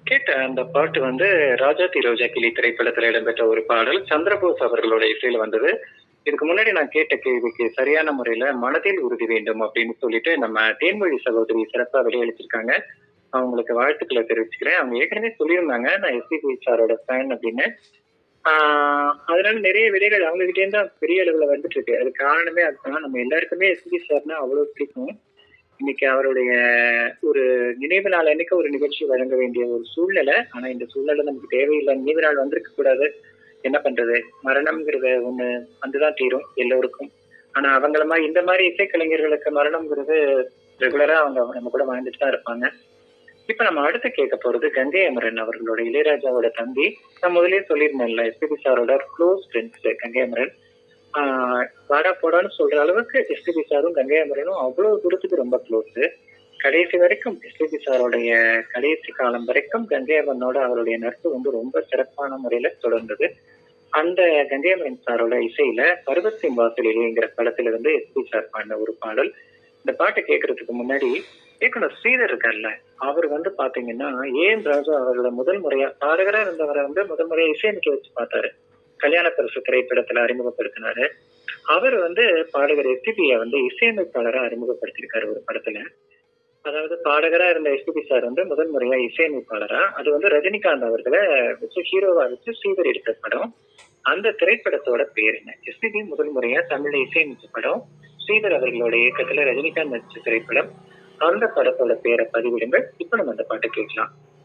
கேட்ட அந்த பாட்டு வந்து ராஜாத்தி ரோஜா கிளி திரைப்படத்துல இடம்பெற்ற ஒரு பாடல் சந்திரபோஸ் அவர்களோட இசையில வந்தது இதுக்கு முன்னாடி நான் கேட்ட கேள்விக்கு சரியான முறையில மனதில் உறுதி வேண்டும் அப்படின்னு சொல்லிட்டு நம்ம தேன்மொழி சகோதரி சிறப்பா வெளியளிச்சிருக்காங்க அவங்களுக்கு வாழ்த்துக்களை தெரிவிச்சுக்கிறேன் அவங்க ஏற்கனவே சொல்லியிருந்தாங்க நான் எஸ்பிபி சாரோட ஃபேன் அப்படின்னு ஆஹ் அதனால நிறைய விடைகள் அவங்க கிட்டே தான் பெரிய அளவுல வந்துட்டு இருக்கு அது காரணமே அதுதான் நம்ம எல்லாருக்குமே எஸ்பிபி சார்னா அவ்வளவு பிடிக்கும் இன்னைக்கு அவருடைய ஒரு நினைவு நாள் அன்னைக்கு ஒரு நிகழ்ச்சி வழங்க வேண்டிய ஒரு சூழ்நிலை ஆனா இந்த சூழ்நிலை நமக்கு தேவையில்லை நினைவு நாள் வந்திருக்க கூடாது என்ன பண்றது மரணம்ங்கிறது ஒண்ணு வந்துதான் தீரும் எல்லோருக்கும் ஆனா அவங்கள மாதிரி இந்த மாதிரி இசைக்கலைஞர்களுக்கு மரணம்ங்கிறது ரெகுலரா அவங்க நம்ம கூட வாழ்ந்துட்டு தான் இருப்பாங்க இப்ப நம்ம அடுத்து கேட்க போறது கங்கை அமரன் அவர்களோட இளையராஜாவோட தம்பி நான் முதலே சொல்லியிருந்தேன்ல எஸ்பிபி சாரோட க்ளோஸ் ஃப்ரெண்ட்ஸ் கங்கை அமரன் ஆஹ் வாடா போடான்னு சொல்ற அளவுக்கு எஸ்பிபி சாரும் கங்கை அமரனும் அவ்வளவு தூரத்துக்கு ரொம்ப க்ளோஸ் கடைசி வரைக்கும் எஸ்பிபி சாரோடைய கடைசி காலம் வரைக்கும் கங்கை அமரனோட அவருடைய நட்பு வந்து ரொம்ப சிறப்பான முறையில தொடர்ந்தது அந்த கங்கை அமரன் சாரோட இசையில பருவத்தின் வாசலிலேங்கிற படத்துல இருந்து எஸ்பி சார் பாடின ஒரு பாடல் இந்த பாட்டை கேட்கறதுக்கு முன்னாடி இயக்குனர் ஸ்ரீதர் இருக்கார்ல அவர் வந்து பாத்தீங்கன்னா ஏன் ராஜா அவரோட முதல் முறையா பாடகரா இருந்தவரை வந்து முதல் முறையா இசையமைக்க வச்சு பார்த்தாரு கல்யாண பரிசு திரைப்படத்துல அறிமுகப்படுத்தினாரு அவர் வந்து பாடகர் எஸ்பிபிய வந்து இசையமைப்பாளரா அறிமுகப்படுத்தியிருக்காரு ஒரு படத்துல அதாவது பாடகரா இருந்த எஸ்பிபி சார் வந்து முதல் முறையா இசையமைப்பாளரா அது வந்து ரஜினிகாந்த் அவர்களை வச்சு ஹீரோவா வச்சு ஸ்ரீதர் எடுத்த படம் அந்த திரைப்படத்தோட பேர் என்ன எஸ்பிபி முதல் முறையா தமிழ்ல இசையமைச்ச படம் ஸ்ரீதர் அவர்களோட இயக்கத்துல ரஜினிகாந்த் நடிச்ச திரைப்படம் அந்த படத்தோட பேரை பதிவிடுங்கள் இப்ப நம்ம அந்த பாட்டை கேட்கலாம்